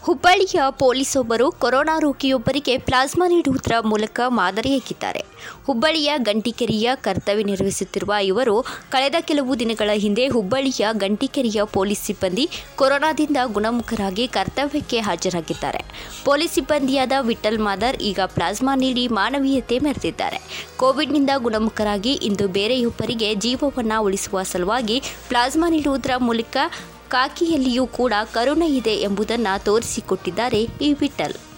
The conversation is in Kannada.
ಹುಬ್ಬಳ್ಳಿಯ ಪೊಲೀಸೊಬ್ಬರು ಕೊರೋನಾ ರೋಗಿಯೊಬ್ಬರಿಗೆ ಪ್ಲಾಸ್ಮಾ ನೀಡುವುದರ ಮೂಲಕ ಮಾದರಿಯಾಗಿದ್ದಾರೆ ಹುಬ್ಬಳ್ಳಿಯ ಗಂಟಿಕೆರೆಯ ಕರ್ತವ್ಯ ನಿರ್ವಹಿಸುತ್ತಿರುವ ಇವರು ಕಳೆದ ಕೆಲವು ದಿನಗಳ ಹಿಂದೆ ಹುಬ್ಬಳ್ಳಿಯ ಗಂಟಿಕೆರೆಯ ಪೊಲೀಸ್ ಸಿಬ್ಬಂದಿ ಕೊರೋನಾದಿಂದ ಗುಣಮುಖರಾಗಿ ಕರ್ತವ್ಯಕ್ಕೆ ಹಾಜರಾಗಿದ್ದಾರೆ ಪೊಲೀಸ್ ಸಿಬ್ಬಂದಿಯಾದ ವಿಠಲ್ ಮಾದರ್ ಈಗ ಪ್ಲಾಸ್ಮಾ ನೀಡಿ ಮಾನವೀಯತೆ ಮೆರೆದಿದ್ದಾರೆ ಕೋವಿಡ್ನಿಂದ ಗುಣಮುಖರಾಗಿ ಇಂದು ಬೇರೆಯೊಬ್ಬರಿಗೆ ಜೀವವನ್ನು ಉಳಿಸುವ ಸಲುವಾಗಿ ಪ್ಲಾಸ್ಮಾ ನೀಡುವುದರ ಮೂಲಕ ಕಾಕಿಯಲ್ಲಿಯೂ ಕೂಡ ಕರುಣೆ ಇದೆ ಎಂಬುದನ್ನು ತೋರಿಸಿಕೊಟ್ಟಿದ್ದಾರೆ ಈ ವಿಠಲ್